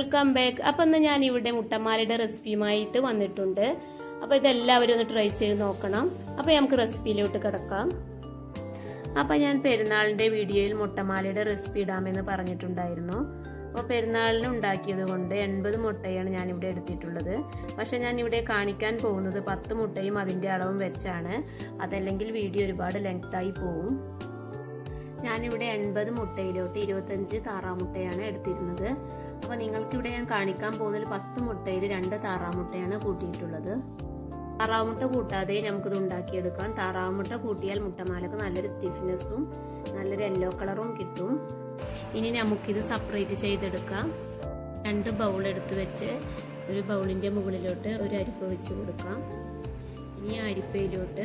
welcome back അപ്പം ഇന്ന് ഞാൻ ഇവിടെ മുട്ടമാലയുടെ റെസിപ്പിയുമായിട്ട് വന്നിട്ടുണ്ട് അപ്പോൾ ഇതെല്ലാവരും ഒന്ന് ട്രൈ ചെയ്ത് നോക്കണം അപ്പോൾ നമുക്ക് റെസിപ്പിയിലോട്ട് കിടക്കാം അപ്പം ഞാൻ പെരുന്നാളിൻ്റെ വീഡിയോയിൽ മുട്ടമാലയുടെ റെസിപ്പി ഇടാമെന്ന് പറഞ്ഞിട്ടുണ്ടായിരുന്നു അപ്പോൾ പെരുന്നാളിന് ഉണ്ടാക്കിയത് കൊണ്ട് എൺപത് മുട്ടയാണ് ഞാനിവിടെ എടുത്തിട്ടുള്ളത് പക്ഷെ ഞാൻ ഇവിടെ കാണിക്കാൻ പോകുന്നത് പത്ത് മുട്ടയും അതിൻ്റെ അളവും വെച്ചാണ് അതല്ലെങ്കിൽ വീഡിയോ ഒരുപാട് ലെങ്തായി പോവും ഞാനിവിടെ എൺപത് മുട്ടയിലോട്ട് ഇരുപത്തഞ്ച് താറാമുട്ടയാണ് എടുത്തിരുന്നത് അപ്പോൾ നിങ്ങൾക്കിവിടെ ഞാൻ കാണിക്കാൻ പോകുന്നതിൽ പത്ത് മുട്ടയിൽ രണ്ട് താറാമുട്ടയാണ് കൂട്ടിയിട്ടുള്ളത് താറാമുട്ട കൂട്ടാതെ നമുക്കിത് ഉണ്ടാക്കിയെടുക്കാം താറാമുട്ട കൂട്ടിയാൽ മുട്ടമാലക്ക് നല്ലൊരു സ്റ്റിഫ്നെസ്സും നല്ലൊരു യെല്ലോ കളറും കിട്ടും ഇനി നമുക്കിത് സെപ്പറേറ്റ് ചെയ്തെടുക്കാം രണ്ട് ബൗൾ എടുത്ത് വെച്ച് ഒരു ബൗളിൻ്റെ മുകളിലോട്ട് ഒരു അരിപ്പ വെച്ച് കൊടുക്കാം ഇനി ആ അരിപ്പയിലോട്ട്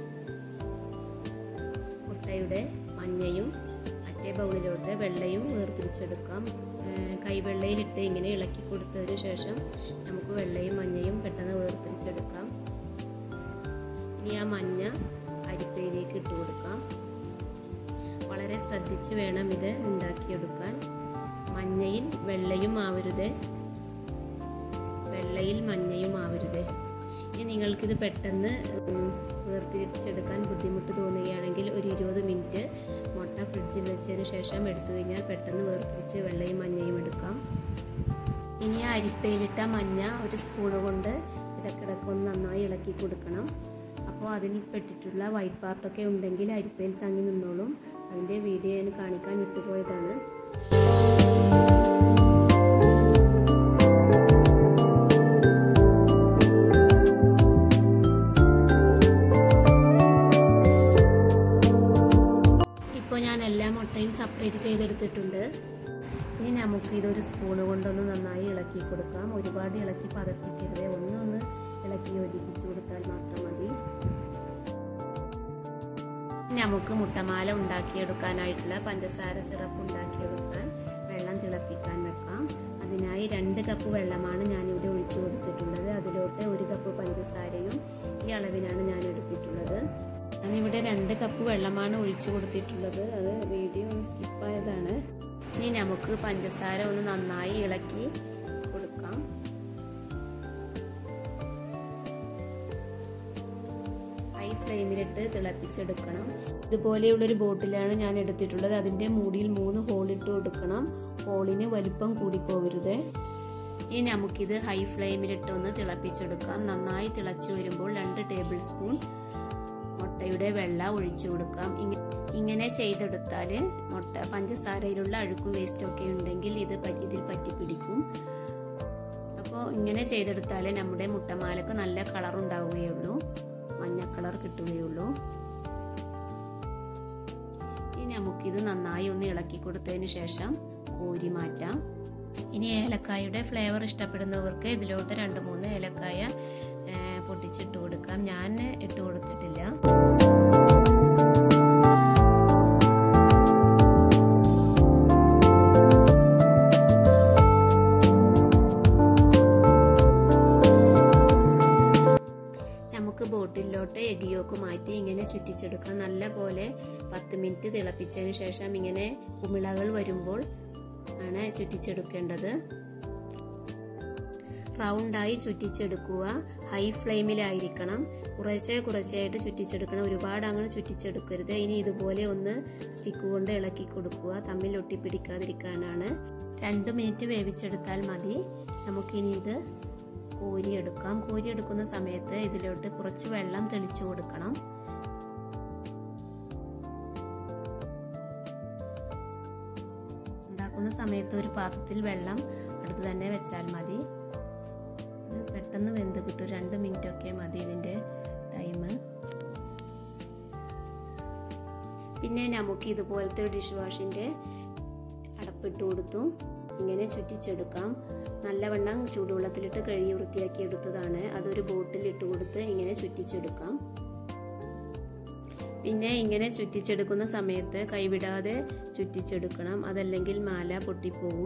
മുട്ടയുടെ മഞ്ഞയും മറ്റേ ബൗളിലോട്ട് വെള്ളയും വേർതിരിച്ചെടുക്കാം കൈവെള്ളയിലിട്ട് ഇങ്ങനെ ഇളക്കി കൊടുത്തതിന് ശേഷം നമുക്ക് വെള്ളയും മഞ്ഞയും പെട്ടെന്ന് വേർതിരിച്ചെടുക്കാം ഇനി ആ മഞ്ഞ അരിപ്പയിലേക്ക് ഇട്ട് കൊടുക്കാം വളരെ ശ്രദ്ധിച്ച് വേണം ഇത് ഉണ്ടാക്കിയെടുക്കാൻ മഞ്ഞയിൽ വെള്ളയും ആവരുത് വെള്ളയിൽ മഞ്ഞയും ആവരുത് ഇനി നിങ്ങൾക്കിത് പെട്ടെന്ന് വേർതിരിച്ചെടുക്കാൻ ബുദ്ധിമുട്ട് തോന്നുകയാണെങ്കിൽ ഒരു ഇരുപത് മിനിറ്റ് മുട്ട ഫ്രിഡ്ജിൽ വെച്ചതിന് ശേഷം എടുത്തു കഴിഞ്ഞാൽ പെട്ടെന്ന് വേർതിരിച്ച് വെള്ളയും മഞ്ഞയും എടുക്കാം ഇനി ആ അരിപ്പയിലിട്ട മഞ്ഞ ഒരു സ്പൂണ് കൊണ്ട് ഇടക്കിടക്ക് ഒന്ന് നന്നായി ഇളക്കി കൊടുക്കണം അപ്പോൾ അതിൽ പെട്ടിട്ടുള്ള വൈറ്റ് പാർട്ടൊക്കെ ഉണ്ടെങ്കിൽ അരിപ്പയിൽ തങ്ങി നിന്നോളും അതിൻ്റെ വീഡിയോ ഞാൻ കാണിക്കാൻ വിട്ടുപോയതാണ് ഇപ്പോൾ ഞാൻ എല്ലാ മുട്ടയും സെപ്പറേറ്റ് ചെയ്തെടുത്തിട്ടുണ്ട് ഇനി നമുക്ക് ഇതൊരു സ്പൂണ് കൊണ്ടൊന്ന് നന്നായി ഇളക്കി കൊടുക്കാം ഒരുപാട് ഇളക്കി പതപ്പിക്കരുത് ഒന്നൊന്ന് ഇളക്കി യോജിപ്പിച്ച് കൊടുത്താൽ മാത്രം മതി നമുക്ക് മുട്ടമാല ഉണ്ടാക്കിയെടുക്കാനായിട്ടുള്ള പഞ്ചസാര സിറപ്പ് ഉണ്ടാക്കിയെടുക്കാൻ വെള്ളം തിളപ്പിക്കാൻ വെക്കാം അതിനായി രണ്ട് കപ്പ് വെള്ളമാണ് ഞാനിവിടെ ഒഴിച്ചു കൊടുത്തിട്ടുള്ളത് അതിലോട്ട് ഒരു കപ്പ് പഞ്ചസാരയും ഈ അളവിനാണ് ഞാൻ എടുത്തിട്ടുള്ളത് ഞാനിവിടെ രണ്ട് കപ്പ് വെള്ളമാണ് ഒഴിച്ചു കൊടുത്തിട്ടുള്ളത് അത് വീഡിയോ ഒന്ന് സ്കിപ്പായതാണ് ഇനി നമുക്ക് പഞ്ചസാര ഒന്ന് നന്നായി ഇളക്കി കൊടുക്കാം ഹൈ ഫ്ലെയിമിലിട്ട് തിളപ്പിച്ചെടുക്കണം ഇതുപോലെയുള്ളൊരു ബോട്ടിലാണ് ഞാൻ എടുത്തിട്ടുള്ളത് അതിൻ്റെ മൂടിയിൽ മൂന്ന് ഹോളിട്ട് കൊടുക്കണം ഹോളിന് വലിപ്പം കൂടിപ്പോകരുത് ഇനി നമുക്കിത് ഹൈ ഫ്ലെയിമിലിട്ട് ഒന്ന് തിളപ്പിച്ചെടുക്കാം നന്നായി തിളച്ചു വരുമ്പോൾ രണ്ട് ടേബിൾ സ്പൂൺ മുട്ടയുടെ വെള്ള ഒഴിച്ചു കൊടുക്കാം ഇങ്ങനെ ചെയ്തെടുത്താൽ മുട്ട പഞ്ചസാരയിലുള്ള അഴുക്കും വേസ്റ്റും ഒക്കെ ഉണ്ടെങ്കിൽ ഇത് ഇതിൽ പറ്റി പിടിക്കും അപ്പോൾ ഇങ്ങനെ ചെയ്തെടുത്താൽ നമ്മുടെ മുട്ടമാലക്ക് നല്ല കളർ ഉണ്ടാവുകയുള്ളൂ മഞ്ഞ കളർ കിട്ടുകയുള്ളൂ ഇനി നമുക്കിത് നന്നായി ഒന്ന് ഇളക്കി കൊടുത്തതിന് ശേഷം കോരി മാറ്റാം ഇനി ഏലക്കായുടെ ഫ്ലേവർ ഇഷ്ടപ്പെടുന്നവർക്ക് ഇതിലോട്ട് രണ്ട് മൂന്ന് ഏലക്കായ പൊട്ടിച്ചിട്ട് കൊടുക്കാം ഞാൻ ഇട്ട് കൊടുത്തിട്ടില്ല നമുക്ക് ബോട്ടിലോട്ട് എഗിയോക്ക് മാറ്റി ഇങ്ങനെ ചുറ്റിച്ചെടുക്കാം നല്ല പോലെ പത്ത് മിനിറ്റ് തിളപ്പിച്ചതിന് ശേഷം ഇങ്ങനെ കുമിളകൾ വരുമ്പോൾ ആണ് ചുറ്റിച്ചെടുക്കേണ്ടത് റൗണ്ടായി ചുറ്റിച്ചെടുക്കുക ഹൈ ഫ്ലെയിമിലായിരിക്കണം കുറേശ്ശെ കുറച്ചായിട്ട് ചുറ്റിച്ചെടുക്കണം ഒരുപാട് അങ്ങനെ ചുറ്റിച്ചെടുക്കരുത് ഇനി ഇതുപോലെ ഒന്ന് സ്റ്റിക്ക് കൊണ്ട് ഇളക്കി കൊടുക്കുക തമ്മിൽ ഒട്ടിപ്പിടിക്കാതിരിക്കാനാണ് രണ്ട് മിനിറ്റ് വേവിച്ചെടുത്താൽ മതി നമുക്കിനി ഇത് കോരിയെടുക്കാം കോരിയെടുക്കുന്ന സമയത്ത് ഇതിലോട്ട് കുറച്ച് വെള്ളം തെളിച്ചു കൊടുക്കണം ഉണ്ടാക്കുന്ന സമയത്ത് ഒരു പാത്രത്തിൽ വെള്ളം അടുത്ത് തന്നെ വെച്ചാൽ മതി ഇത് പെട്ടെന്ന് വെന്ത് കിട്ടും രണ്ട് മിനിറ്റ് ഒക്കെ മതി ഇതിൻ്റെ ടൈം പിന്നെ നമുക്ക് ഇതുപോലത്തെ ഒരു ഡിഷ് വാഷിൻ്റെ അടപ്പിട്ട് കൊടുത്തു ഇങ്ങനെ ചുറ്റിച്ചെടുക്കാം നല്ലവണ്ണം ചൂടുവെള്ളത്തിലിട്ട് കഴുകി വൃത്തിയാക്കി എടുത്തതാണ് അതൊരു ബോട്ടിൽ ഇട്ട് കൊടുത്ത് ഇങ്ങനെ ചുറ്റിച്ചെടുക്കാം പിന്നെ ഇങ്ങനെ ചുറ്റിച്ചെടുക്കുന്ന സമയത്ത് കൈവിടാതെ ചുറ്റിച്ചെടുക്കണം അതല്ലെങ്കിൽ മാല പൊട്ടിപ്പോവും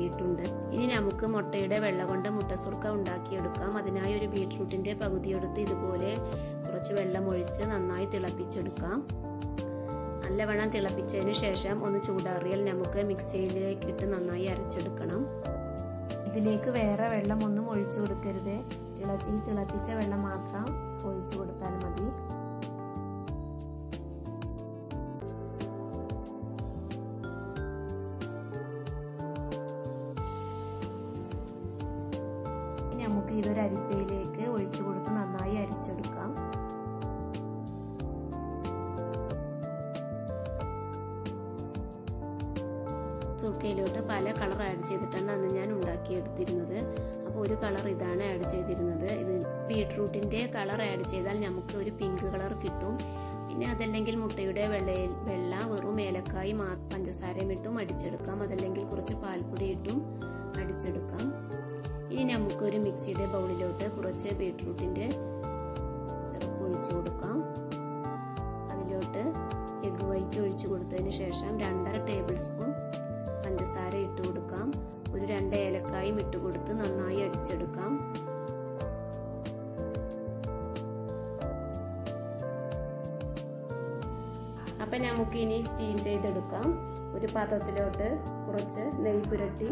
കിട്ടിയിട്ടുണ്ട് ഇനി നമുക്ക് മുട്ടയുടെ വെള്ള കൊണ്ട് മുട്ടസുർക്ക ഉണ്ടാക്കിയെടുക്കാം അതിനായി ഒരു ബീട്രൂട്ടിന്റെ പകുതി എടുത്ത് ഇതുപോലെ കുറച്ച് വെള്ളം ഒഴിച്ച് നന്നായി തിളപ്പിച്ചെടുക്കാം നല്ലവണ്ണം തിളപ്പിച്ചതിന് ശേഷം ഒന്ന് ചൂടാറിയാൽ നമുക്ക് മിക്സിയിലേക്ക് ഇട്ട് നന്നായി അരച്ചെടുക്കണം ഇതിലേക്ക് വേറെ വെള്ളം ഒന്നും ഒഴിച്ചു കൊടുക്കരുത് ഈ തിളപ്പിച്ച വെള്ളം മാത്രം ഒഴിച്ചു കൊടുത്താൽ മതി നമുക്ക് ഇതൊരു അരിപ്പയിലേക്ക് ഒഴിച്ചു കൊടുത്ത് നന്നായി അരിച്ചെടുക്കാം സുർക്കയിലോട്ട് പല കളർ ആഡ് ചെയ്തിട്ടാണ് അന്ന് ഞാൻ ഉണ്ടാക്കിയെടുത്തിരുന്നത് അപ്പോൾ ഒരു കളർ ഇതാണ് ആഡ് ചെയ്തിരുന്നത് ഇത് ബീട്രൂട്ടിൻ്റെ കളർ ആഡ് ചെയ്താൽ നമുക്ക് ഒരു പിങ്ക് കളർ കിട്ടും പിന്നെ അതല്ലെങ്കിൽ മുട്ടയുടെ വെള്ളയിൽ വെള്ള വെറും ഏലക്കായി മാ പഞ്ചസാരയും ഇട്ടും അടിച്ചെടുക്കാം അതല്ലെങ്കിൽ കുറച്ച് പാൽപ്പൊടി ഇട്ടും അടിച്ചെടുക്കാം ഇനി നമുക്കൊരു മിക്സിയുടെ ബൗളിലോട്ട് കുറച്ച് ബീട്രൂട്ടിൻ്റെ സിറപ്പ് ഒഴിച്ചു കൊടുക്കാം അതിലോട്ട് എഗ് വൈറ്റ് ഒഴിച്ചു കൊടുത്തതിന് ശേഷം രണ്ടര ടേബിൾ സ്പൂൺ പഞ്ചസാര ഇട്ട് കൊടുക്കാം ഒരു രണ്ട് ഏലക്കായും ഇട്ട് കൊടുത്ത് നന്നായി അടിച്ചെടുക്കാം അപ്പം നമുക്ക് ഇനി സ്റ്റീം ചെയ്തെടുക്കാം ഒരു പാത്രത്തിലോട്ട് കുറച്ച് നെയ്യ് പുരട്ടി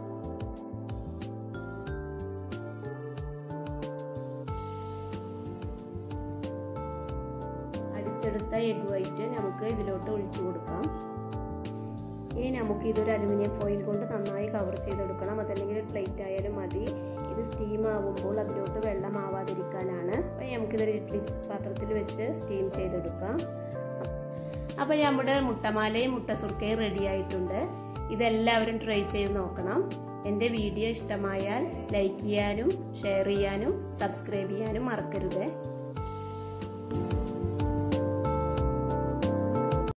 അടിച്ചെടുത്ത എഗ് വൈറ്റ് നമുക്ക് ഇതിലോട്ട് ഒഴിച്ചു കൊടുക്കാം ഇനി നമുക്ക് ഇതൊരു അലുമിനിയം ഫോയിൽ കൊണ്ട് നന്നായി കവർ ചെയ്തെടുക്കണം അതല്ലെങ്കിൽ പ്ലേറ്റ് ആയാലും മതി ഇത് സ്റ്റീം ആവുമ്പോൾ അതിലോട്ട് വെള്ളം ആവാതിരിക്കാനാണ് അപ്പം നമുക്കിതൊരു ഇഡ്ഡലി പാത്രത്തിൽ വെച്ച് സ്റ്റീം ചെയ്തെടുക്കാം അപ്പം നമ്മുടെ മുട്ടമാലയും മുട്ടസുർക്കയും റെഡി ആയിട്ടുണ്ട് ഇതെല്ലാവരും ട്രൈ ചെയ്ത് നോക്കണം എൻ്റെ വീഡിയോ ഇഷ്ടമായാൽ ലൈക്ക് ചെയ്യാനും ഷെയർ ചെയ്യാനും സബ്സ്ക്രൈബ് ചെയ്യാനും മറക്കരുത്